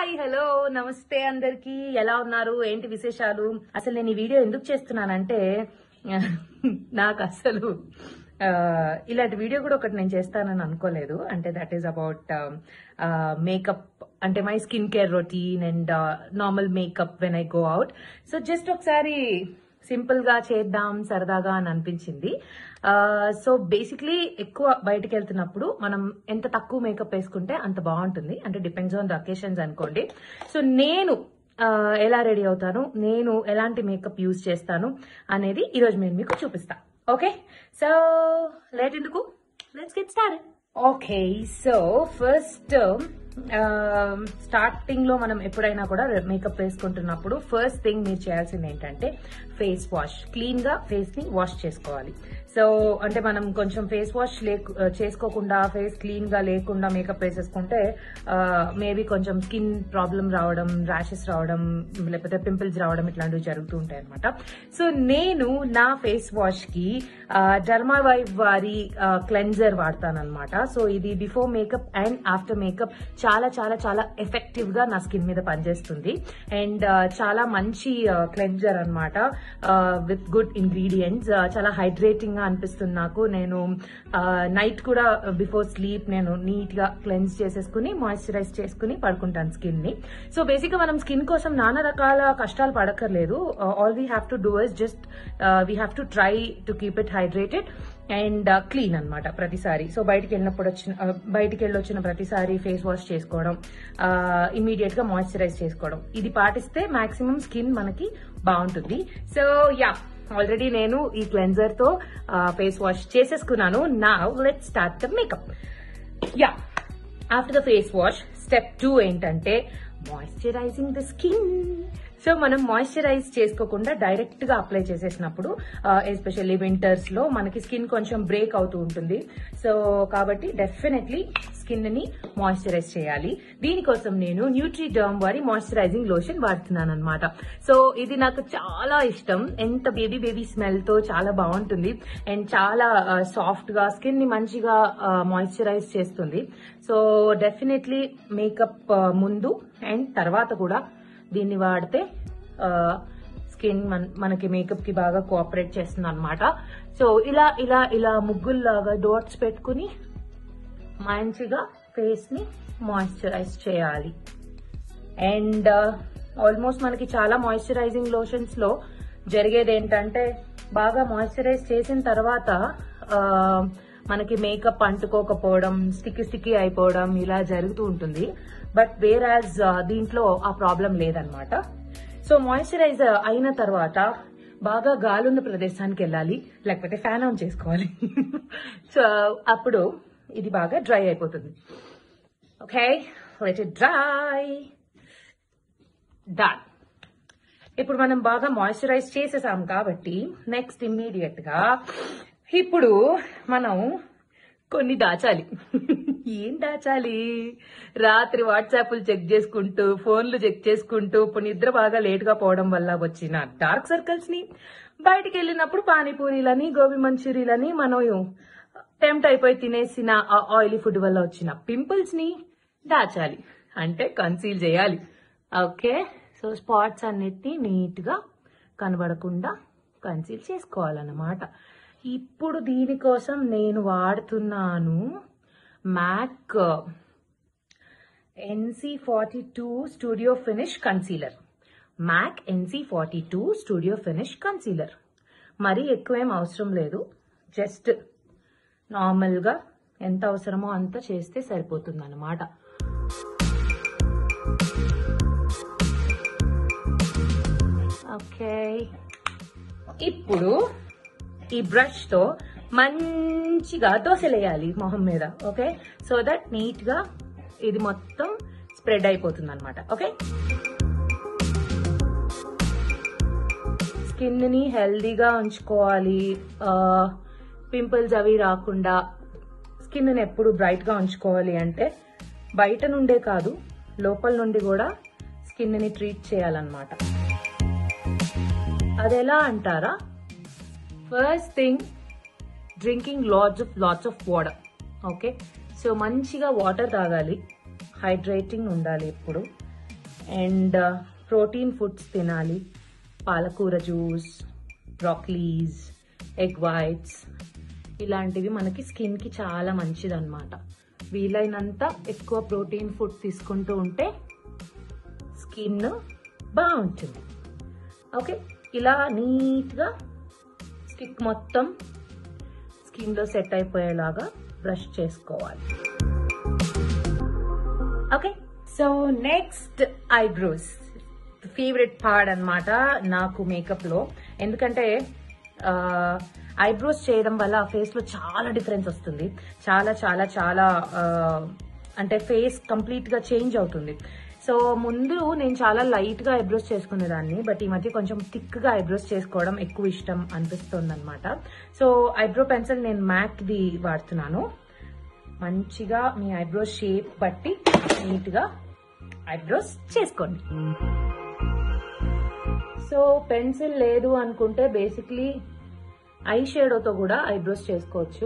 Hi hello నమస్తే అందరికి ఎలా ఉన్నారు ఏంటి విశేషాలు అసలు నేను ఈ వీడియో ఎందుకు చేస్తున్నానంటే నాకు అసలు ఆ, ఇలాంటి వీడియో కూడా ఒకటి నేను చేస్తానని అనుకోలేదు అంటే దట్ ఈస్ అబౌట్ మేకప్ అంటే my skin care routine and normal makeup when I go out so just ఒకసారి సింపుల్ గా చేద్దాం సరదాగా అని అనిపించింది సో బేసిక్లీ ఎక్కువ బయటికి వెళ్తున్నప్పుడు మనం ఎంత తక్కువ మేకప్ వేసుకుంటే అంత బాగుంటుంది అంటే డిపెండ్స్ ఆన్ ద అకేషన్స్ అనుకోండి సో నేను ఆ, ఎలా రెడీ అవుతాను నేను ఎలాంటి మేకప్ యూజ్ చేస్తాను అనేది ఈరోజు నేను మీకు చూపిస్తా ఓకే సో లేట్ ఎందుకు let's get start okay so first starting లో మనం ఎప్పుడైనా కూడా మేకప్ వేసుకుంటున్నప్పుడు ఫస్ట్ థింగ్ మీరు చేయాల్సింది ఏంటంటే ఫేస్ వాష్ క్లీన్ గా ఫేస్ ని వాష్ చేసుకోవాలి సో అంటే మనం కొంచెం ఫేస్ వాష్ లేకు చేసుకోకుండా ఫేస్ క్లీన్ గా లేకుండా మేకప్ వేసేసుకుంటే మేబీ కొంచెం స్కిన్ ప్రాబ్లం రావడం ర్యాషెస్ రావడం లేకపోతే పింపుల్స్ రావడం ఇట్లాంటివి జరుగుతూ ఉంటాయి అనమాట సో నేను నా ఫేస్ వాష్ కి డర్మా వైవ్ వారి క్లెన్జర్ వాడతానన్నమాట సో ఇది before makeup and after makeup చాలా చాలా చాలా ఎఫెక్టివ్ గా నా స్కిన్ మీద పనిచేస్తుంది అండ్ చాలా మంచి క్లెన్జర్ అన్నమాట విత్ గుడ్ ఇంగ్రీడియంట్స్ చాలా హైడ్రేటింగ్ గా అనిపిస్తుంది నాకు నేను నైట్ కూడా బిఫోర్ స్లీప్ నేను నీట్ గా క్లెన్స్ చేసేసుకుని మాయిశ్చరైజ్ చేసుకుని పడుకుంటాను స్కిన్ ని సో బేసిక్ గా మనం స్కిన్ కోసం నానా రకాల కష్టాలు పడక్కర్లేదు all we have to do is just we have to try to keep it hydrated and clean అన్నమాట ప్రతిసారి సో బయటికి వెళ్ళినప్పుడు వచ్చిన uh, బయటికి వెళ్ళి వచ్చిన ప్రతిసారి ఫేస్ వాష్ చేసుకోవడం ఇమీడియట్ గా మాయిశ్చరైజ్ చేసుకోవడం ఇది పాటిస్తే మాక్సిమం స్కిన్ మనకి బాగుంటుంది సో యా ఆల్రెడీ నేను ఈ క్లెన్జర్ తో ఫేస్ వాష్ చేసేసుకున్నాను నా let start the makeup ya after the face wash step two ఏంటంటే మాయిశ్చరైజింగ్ ద స్కిన్ సో మనం మాయిశ్చరైజ్ చేసుకోకుండా డైరెక్ట్ గా అప్లై చేసేసినప్పుడు ఎస్పెషల్లీ వింటర్స్ లో మనకి స్కిన్ కొంచెం బ్రేక్ అవుతూ ఉంటుంది సో కాబట్టి డెఫినెట్లీ స్కిన్ ని మాయిశ్చరైజ్ చేయాలి దీనికోసం నేను న్యూట్రీడర్మ్ వారి మాయిశ్చరైజింగ్ లోషన్ వాడుతున్నాను అనమాట సో ఇది నాకు చాలా ఇష్టం ఎంత బేబీ బేబీ స్మెల్ తో చాలా బాగుంటుంది అండ్ చాలా సాఫ్ట్ గా స్కిన్ ని మంచిగా మాయిశ్చరైజ్ చేస్తుంది సో డెఫినెట్లీ మేకప్ ముందు అండ్ తర్వాత కూడా దీన్ని వాడితే స్కిన్ మనకి మేకప్ కి బాగా కోఆపరేట్ చేస్తుంది అనమాట సో ఇలా ఇలా ఇలా ముగ్గుల్లాగా డోట్స్ పెట్టుకుని మంచిగా ఫేస్ ని మాయిశ్చరైజ్ చేయాలి అండ్ ఆల్మోస్ట్ మనకి చాలా మాయిశ్చరైజింగ్ లోషన్స్ లో జరిగేది ఏంటంటే బాగా మాయిశ్చరైజ్ చేసిన తర్వాత ఆ, మనకి మేకప్ అంటుకోకపోవడం స్టిcky స్టిcky అయిపోవడం ఇలా జరుగుతూ ఉంటుంది బట్ వేర్ యాజ్ దీంట్లో ఆ ప్రాబ్లం లేదనమాట సో మాయిశ్చరైజ్ అయిన తర్వాత బాగా గాలున్న ప్రదేశానికి వెళ్ళాలి లేకపోతే ఫ్యాన్ ఆన్ చేసుకోవాలి సో అప్పుడు ఇది బాగా డ్రై అయిపోతుంది okay let it dry done ఇప్పుడు మనం బాగా మాయిశ్చరైజ్ చేసేసాం కాబట్టి నెక్స్ట్ ఇమ్మీడియట్ గా ఇప్పుడు మనం కొన్ని దాచాలి ఏం దాచాలి రాత్రి వాట్సాప్లు చెక్ చేసుకుంటూ ఫోన్లు చెక్ చేసుకుంటూ ఇప్పుడు నిద్ర బాగా లేట్ గా పోవడం వల్ల వచ్చిన డార్క్ సర్కిల్స్ ని బయటికి వెళ్ళినప్పుడు పానీపూరీలని గోబీ మంచూరియలని మనం టెంప్ట్ అయిపోయి తినేసిన ఆయిలీ ఫుడ్ వల్ల వచ్చిన పింపుల్స్ ని దాచాలి అంటే కన్సీల్ చేయాలి ఓకే సో స్పాట్స్ అన్నిటిని నీట్ గా కనబడకుండా కన్సీల్ చేసుకోవాలన్నమాట ఇప్పుడు దీనికోసం నేను వాడుతున్నాను MAC NC forty two studio finish concealer MAC NC forty two studio finish concealer మరీ ఎక్కువేం అవసరం లేదు జస్ట్ నార్మల్గా ఎంత అవసరమో అంత చేస్తే సరిపోతుంది అనమాట ఓకే ఇప్పుడు ఈ బ్రష్ తో మంచిగా దోశలేయాలి మొహం మీద ఓకే సో దట్ నీట్ గా ఇది మొత్తం స్ప్రెడ్ అయిపోతుంది అనమాట ఓకే స్కిన్ ని హెల్దీగా ఉంచుకోవాలి పింపుల్స్ అవి రాకుండా స్కిన్ ని ఎప్పుడు బ్రైట్ గా ఉంచుకోవాలి అంటే బయట నుండే కాదు లోపల నుండి కూడా స్కిన్ ని ట్రీట్ చేయాలన్నమాట అది ఎలా అంటారా first thing drinking lots of lots of water okay so మంచిగా వాటర్ తాగాలి హైడ్రేటింగ్ ఉండాలి ఎప్పుడు అండ్ ప్రోటీన్ ఫుడ్స్ తినాలి పాలకూర జ్యూస్ బ్రాక్లీస్ ఎగ్ వైట్స్ ఇలాంటివి మనకి స్కిన్కి చాలా మంచిదన్నమాట వీలైనంత ఎక్కువ ప్రోటీన్ ఫుడ్ తీసుకుంటూ ఉంటే స్కిన్ బాగుంటుంది ఓకే ఇలా నీట్గా స్టిక్ మొత్తం స్కిన్లో సెట్ అయిపోయేలాగా బ్రష్ చేసుకోవాలి okay so next eyebrows favourite part అన్నమాట నాకు మేకప్లో ఎందుకంటే ఐబ్రోస్ చేయడం వల్ల ఫేస్ లో చాలా డిఫరెన్స్ వస్తుంది చాలా చాలా చాలా ఆ, అంటే ఫేస్ కంప్లీట్ గా చేంజ్ అవుతుంది సో ముందు నేను చాలా లైట్ గా ఐబ్రోస్ చేసుకునేదాన్ని బట్ ఈ మధ్య కొంచెం థిక్ గా ఐబ్రోస్ చేసుకోవడం ఎక్కువ ఇష్టం అనిపిస్తుంది అనమాట సో ఐబ్రో పెన్సిల్ నేను మ్యాక్ ది వాడుతున్నాను మంచిగా మీ ఐబ్రోస్ షేప్ బట్టి నీట్ గా ఐబ్రోస్ చేసుకోండి సో పెన్సిల్ లేదు అనుకుంటే బేసిక్లీ ఐ షేడోతో కూడా ఐబ్రోస్ చేసుకోవచ్చు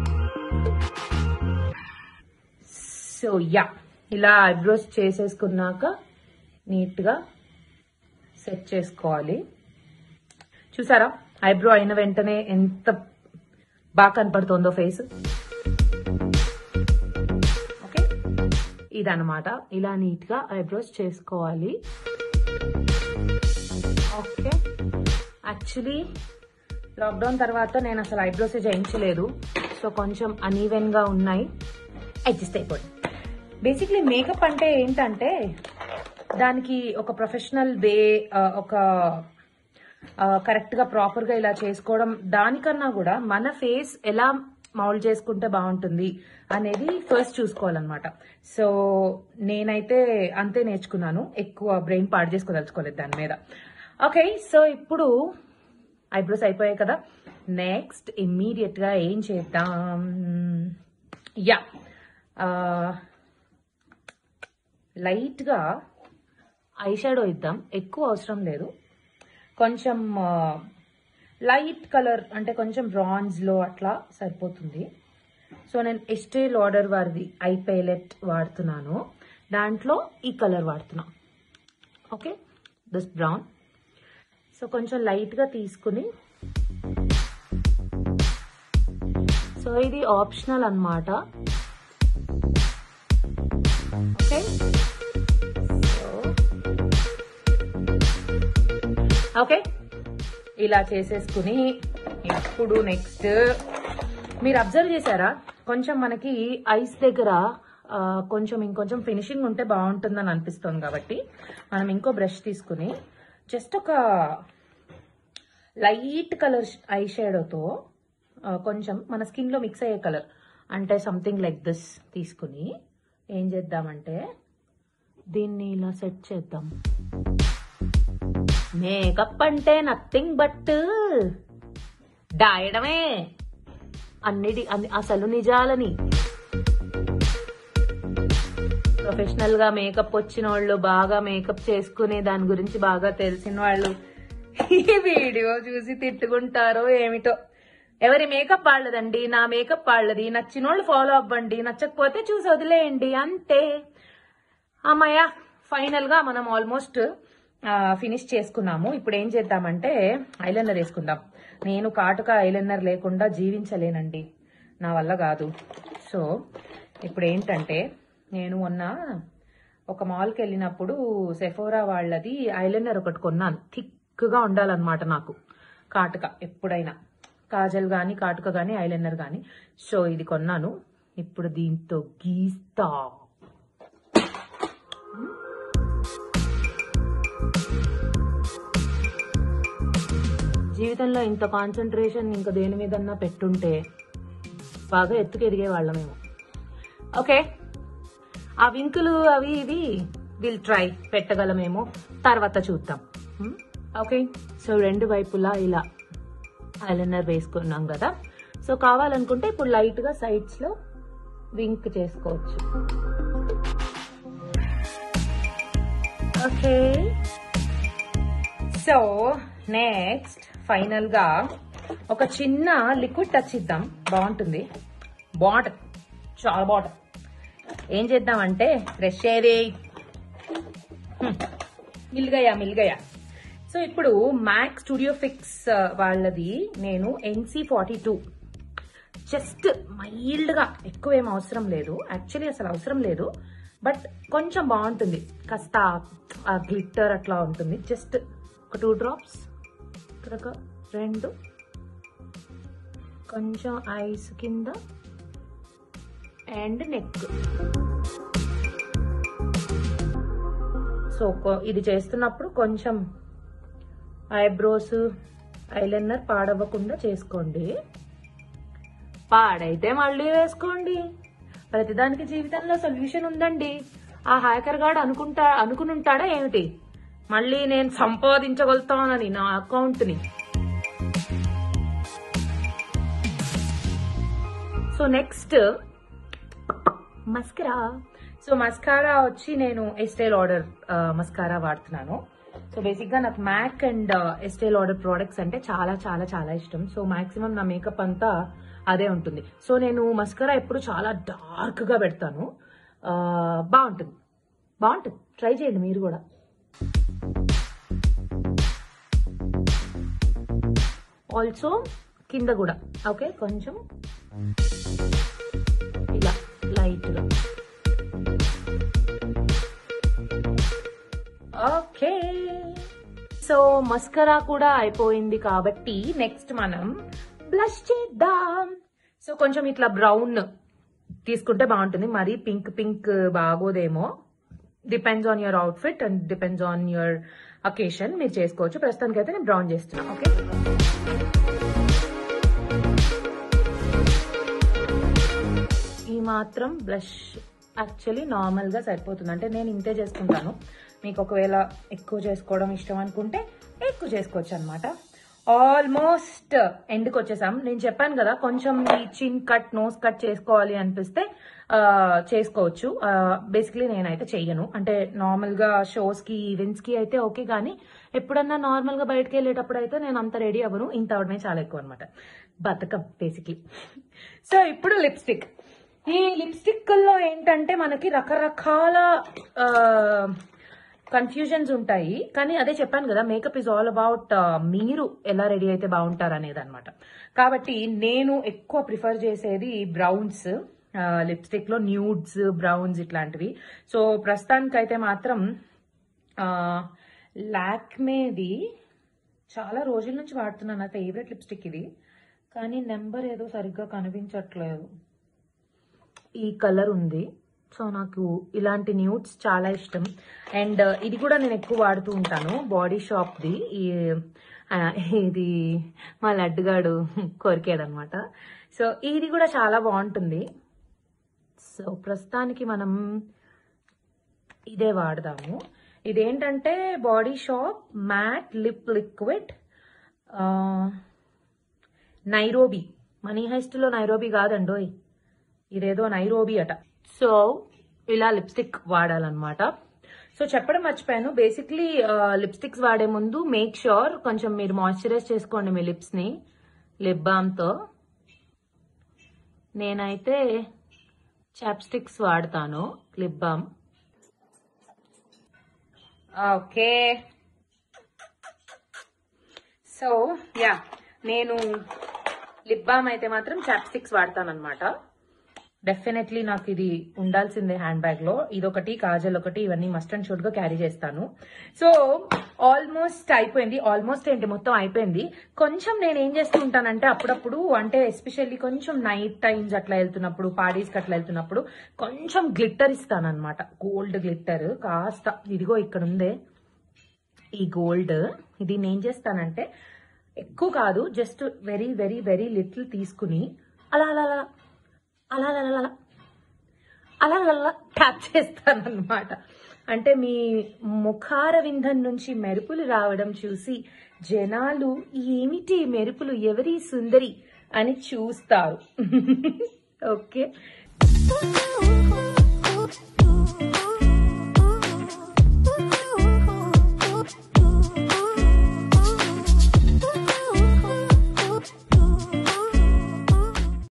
సో యా ఇలా ఐబ్రోస్ చేసేసుకున్నాక నీట్గా సెట్ చేసుకోవాలి చూసారా ఐబ్రో అయిన వెంటనే ఎంత బాగా కనపడుతుందో ఫేస్ ఓకే ఇదన్నమాట ఇలా నీట్గా ఐబ్రోస్ చేసుకోవాలి ఓకే యాక్చువల్లీ లాక్డౌన్ తర్వాత నేను అసలు ఐబ్రోస్ చేయించలేదు సో కొంచెం అనీవెన్ గా ఉన్నాయి అడ్జస్ట్ అయిపోయింది బేసిక్లీ మేకప్ అంటే ఏంటంటే దానికి ఒక ప్రొఫెషనల్ వే ఒక కరెక్ట్ గా ప్రాపర్ గా ఇలా చేసుకోవడం దానికన్నా కూడా మన ఫేస్ ఎలా మౌల్డ్ చేసుకుంటే బాగుంటుంది అనేది ఫస్ట్ చూసుకోవాలన్నమాట సో నేనైతే అంతే నేర్చుకున్నాను ఎక్కువ బ్రెయిన్ పాడు చేసుకోదలుచుకోలేదు దాని మీద ఓకే సో ఇప్పుడు ఐబ్రోస్ అయిపోయాయి కదా నెక్స్ట్ ఇమ్మీడియట్ గా ఏం చేద్దాం యా లైట్ గా ఐ షాడో ఇద్దాం ఎక్కువ అవసరం లేదు కొంచెం లైట్ కలర్ అంటే కొంచెం బ్రాంజ్ లో అట్లా సరిపోతుంది సో నేను ఎస్టే లాడర్ వారిది ఐ పైలెట్ వాడుతున్నాను దాంట్లో ఈ కలర్ వాడుతున్నా ఓకే దిస్ బ్రౌన్ సో కొంచెం లైట్ గా తీసుకుని సో ఇది ఆప్షనల్ అన్నమాట ఓకే ఓకే ఇలా చేసేసుకుని ఇప్పుడు నెక్స్ట్ మీరు అబ్జర్వ్ చేశారా కొంచెం మనకి ఐస్ దగ్గర ఆ, కొంచెం ఇంకొంచెం ఫినిషింగ్ ఉంటే బాగుంటుందని అనిపిస్తుంది కాబట్టి మనం ఇంకో బ్రష్ తీసుకుని జస్ట్ ఒక లైట్ కలర్ ఐ షేడోతో కొంచెం మన స్కిన్ లో మిక్స్ అయ్యే కలర్ అంటే సంథింగ్ లైక్ దిస్ తీసుకుని ఏం చేద్దామంటే దీన్ని ఇలా సెట్ చేద్దాం మేకప్ అంటే నథింగ్ బట్ దాయడమే అన్నిటి అన్ని అసలు నిజాలని ప్రొఫెషనల్ గా మేకప్ వచ్చిన వాళ్ళు బాగా మేకప్ చేసుకునే దాని గురించి బాగా తెలిసిన వాళ్ళు ఈ వీడియో చూసి తిట్టుకుంటారో ఏమిటో ఎవరి మేకప్ వాళ్ళదండి నా మేకప్ వాళ్ళది నచ్చిన వాళ్ళు ఫాలో అవ్వండి నచ్చకపోతే చూసి వదిలేయండి అంతే అమ్మయ్య ఫైనల్ గా మనం ఆల్మోస్ట్ ఫినిష్ చేసుకున్నాము ఇప్పుడు ఏం చేద్దామంటే ఐలైనర్ వేసుకుందాం నేను కాటుక ఐలైనర్ లేకుండా జీవించలేనండి నా వల్ల కాదు సో ఇప్పుడు ఏంటంటే నేను మొన్న ఒక మాల్కి వెళ్ళినప్పుడు సెఫోరా వాళ్ళది ఐలైనర్ ఒకటి కొన్నాను థిక్గా ఉండాలన్నమాట నాకు కాటుక ఎప్పుడైనా కాజల్ కానీ కాటుక కానీ ఐలైనర్ కానీ సో ఇది కొన్నాను ఇప్పుడు దీంతో గీస్తా జీవితంలో ఇంత కాన్సన్ట్రేషన్ ఇంకా దేని మీదన్నా పెట్టుంటే బాగా ఎత్తుకు ఎదిగే వాళ్ళమేమో ఓకే ఆ వింకులు అవి ఇవి విల్ ట్రై పెట్టగలమేమో తర్వాత చూద్దాం హ్మ్? ఓకే సో రెండు వైపులా ఇలా ఐలైనర్ వేసుకున్నాం కదా సో కావాలనుకుంటే ఇప్పుడు లైట్ గా సైడ్స్ లో వింక్ చేసుకోవచ్చు ఓకే సో నెక్స్ట్ ఫైనల్ గా ఒక చిన్న లిక్విడ్ టచ్ ఇద్దాం బాగుంటుంది బాగుంటుంది చాలా బాగుంటుంది ఏం చేద్దామంటే ఫ్రెష్ ఏది మిల్గయా మిల్గయా సో ఇప్పుడు మ్యాక్ స్టూడియో ఫిక్స్ వాళ్ళది నేను ఎన్సీ ఫార్టీ టూ జస్ట్ మైల్డ్గా ఎక్కువ ఏం అవసరం లేదు యాక్చువల్లీ అసలు అవసరం లేదు బట్ కొంచెం బాగుంటుంది కాస్త ఆ గ్లిట్టర్ అట్లా ఉంటుంది జస్ట్ ఒక టూ డ్రాప్స్ ఇక్కడ ఒక రెండు కొంచెం ఐస్ కింద అండ్ నెక్ సో కొ- ఇది చేస్తున్నప్పుడు కొంచెం ఐబ్రోస్ ఐలైనర్ పాడవ్వకుండా చేసుకోండి పాడైతే మళ్ళీ వేసుకోండి ప్రతిదానికి జీవితంలో సొల్యూషన్ ఉందండి ఆ హ్యాకర్ గాడు అనుకుంటా అనుకుని ఉంటాడా ఏమిటి మళ్ళీ నేను సంపాదించగలుగుతానని నా అకౌంట్ని so next mascara so mascara వచ్చి నేను ఎస్టైల్ ఆర్డర్ మస్కారా వాడుతున్నాను సో బేసిక్ గా నాకు MAC and Estee Lauder products అంటే చాలా చాలా చాలా ఇష్టం సో మాక్సిమం నా మేకప్ అంతా అదే ఉంటుంది సో నేను మస్కరా ఎప్పుడు చాలా డార్క్ గా పెడతాను ఆ, బాగుంటుంది బాగుంటుంది ట్రై చేయండి మీరు కూడా ఆల్సో కింద కూడా ఓకే కొంచెం ఇలా లైట్గా ఓకే సో మస్కరా కూడా అయిపోయింది కాబట్టి నెక్స్ట్ మనం బ్లష్ చేద్దాం సో కొంచెం ఇట్లా బ్రౌన్ తీసుకుంటే బాగుంటుంది మరి పింక్ పింక్ బాగోదేమో depends on your outfit and depends on your occasion మీరు చేసుకోవచ్చు ప్రస్తుతానికి అయితే నేను బ్రౌన్ చేస్తున్నా ఓకే ఈ మాత్రం బ్లష్ యాక్చువల్లీ నార్మల్ గా సరిపోతుంది అంటే నేను ఇంతే చేసుకుంటాను మీకు ఒకవేళ ఎక్కువ చేసుకోవడం ఇష్టం అనుకుంటే ఎక్కువ చేసుకోవచ్చు అనమాట ఆల్మోస్ట్ ఎండ్కి వచ్చేసాం నేను చెప్పాను కదా కొంచెం ఈ చిన్ కట్ నోస్ కట్ చేసుకోవాలి అనిపిస్తే ఆ, చేసుకోవచ్చు బేసిక్లీ నేనైతే చెయ్యను అంటే నార్మల్ గా షోస్ కి ఈవెంట్స్ కి అయితే ఓకే కానీ ఎప్పుడన్నా నార్మల్ గా బయటకు వెళ్ళేటప్పుడు అయితే నేను అంత రెడీ అవ్వను ఇంత అవడమే చాలా ఎక్కువ అనమాట బతకం బేసిక్లీ సో ఇప్పుడు లిప్స్టిక్ ఈ లిప్స్టిక్ లో ఏంటంటే మనకి రకరకాల కన్ఫ్యూజన్స్ ఉంటాయి కానీ అదే చెప్పాను కదా మేకప్ ఇస్ ఆల్ అబౌట్ మీరు ఎలా రెడీ అయితే బాగుంటారు అనేది అనమాట కాబట్టి నేను ఎక్కువ ప్రిఫర్ చేసేది బ్రౌన్స్ లిప్స్టిక్ లో న్యూడ్స్ బ్రౌన్స్ ఇట్లాంటివి సో ప్రస్తుతానికైతే మాత్రం లాక్మేది చాలా రోజుల నుంచి వాడుతున్నాను నా ఫేవరెట్ లిప్స్టిక్ ఇది కానీ నెంబర్ ఏదో సరిగ్గా కనిపించట్లేదు ఈ కలర్ ఉంది సో నాకు ఇలాంటి న్యూట్స్ చాలా ఇష్టం అండ్ ఇది కూడా నేను ఎక్కువ వాడుతూ ఉంటాను బాడీ షాప్ది ఈ ఆ, ఇది మా లడ్డుగాడు కొరికాడు అనమాట సో ఇది కూడా చాలా బాగుంటుంది సో ప్రస్తుతానికి మనం ఇదే వాడదాము ఇదేంటంటే Body Shop matte lip liquid Nairobi Money హైస్ట్లో నైరోబీ కాదండోయ్ ఇదేదో నైరోబీ అట సో ఇలా లిప్స్టిక్ వాడాలన్నమాట సో చెప్పడం మర్చిపోయాను బేసిక్లీ లిప్స్టిక్స్ వాడే ముందు మేక్ షూర్ కొంచెం మీరు మాయిశ్చరైజ్ చేసుకోండి మీ లిప్స్ ని లిప్ బామ్ తో నేనైతే చాప్స్టిక్స్ వాడతాను lip balm okay so yeah నేను లిప్ బామ్ అయితే మాత్రం చాప్స్టిక్స్ వాడతాను అనమాట డెఫినెట్లీ నాకు ఇది ఉండాల్సిందే హ్యాండ్ బ్యాగ్ లో ఇదొకటి కాజల్ ఒకటి ఇవన్నీ మస్ట్ అండ్ షుడ్ గా క్యారీ చేస్తాను సో ఆల్మోస్ట్ అయిపోయింది ఆల్మోస్ట్ ఏంటి మొత్తం అయిపోయింది కొంచెం నేను ఏం చేస్తూ ఉంటానంటే అప్పుడప్పుడు అంటే ఎస్పెషల్లీ కొంచెం నైట్ టైమ్స్ అట్లా వెళ్తున్నప్పుడు పార్టీస్ అట్లా వెళ్తున్నప్పుడు కొంచెం గ్లిట్టర్ ఇస్తానన్నమాట గోల్డ్ గ్లిట్టర్ కాస్త ఇదిగో ఇక్కడ ఉందే ఈ గోల్డ్ ఇది నేను ఏం చేస్తానంటే ఎక్కువ కాదు just very very very little తీసుకుని అలా అలా అలా అలా అలా అలా అలా అలా అలా అలా ట్యాప్ చేస్తాను అనమాట అంటే మీ ముఖార వింధం నుంచి మెరుపులు రావడం చూసి జనాలు ఏమిటి ఈ మెరుపులు ఎవరి సుందరి అని చూస్తారు ఓకే